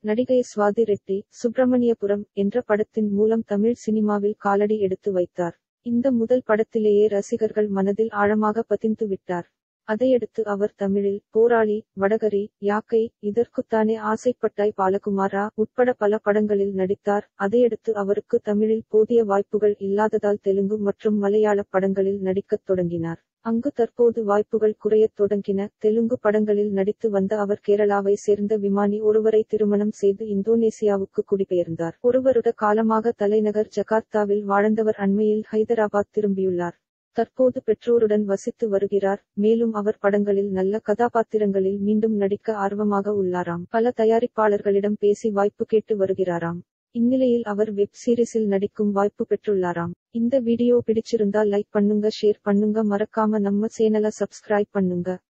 நடிகை சுவாதி ரெட்டி சுப்பிரமணியபுரம் என்ற படத்தின் மூலம் தமிழ் சினிமாவில் காலடி எடுத்து வைத்தார் இந்த முதல் படத்திலேயே ரசிகர்கள் மனதில் ஆழமாக பதிந்து விட்டார் அதையடுத்து அவர் தமிழில் போராளி வடகரி யாக்கை இதற்குத்தானே ஆசைப்பட்டாய் பாலகுமாரா உட்பட பல படங்களில் நடித்தார் அதையடுத்து அவருக்கு தமிழில் போதிய வாய்ப்புகள் இல்லாததால் தெலுங்கு மற்றும் மலையாள படங்களில் நடிக்கத் தொடங்கினார் அங்கு தற்போது வாய்ப்புகள் குறையத் தொடங்கின தெலுங்கு படங்களில் நடித்து வந்த அவர் கேரளாவை சேர்ந்த விமானி ஒருவரை திருமணம் செய்து இந்தோனேசியாவுக்கு குடிபெயர்ந்தார் ஒரு வருட காலமாக தலைநகர் ஜகார்த்தாவில் வாழ்ந்தவர் அண்மையில் ஹைதராபாத் திரும்பியுள்ளார் தற்போது பெற்றோருடன் வசித்து வருகிறார் மேலும் அவர் படங்களில் நல்ல கதாபாத்திரங்களில் மீண்டும் நடிக்க ஆர்வமாக உள்ளாராம் பல தயாரிப்பாளர்களிடம் பேசி வாய்ப்பு கேட்டு வருகிறாராம் இந்நிலையில் அவர் வெப் சீரிஸில் நடிக்கும் வாய்ப்பு பெற்றுள்ளாராம் இந்த வீடியோ பிடிச்சிருந்தா லைக் பண்ணுங்க ஷேர் பண்ணுங்க மறக்காம நம்ம சேனலை சப்ஸ்கிரைப் பண்ணுங்க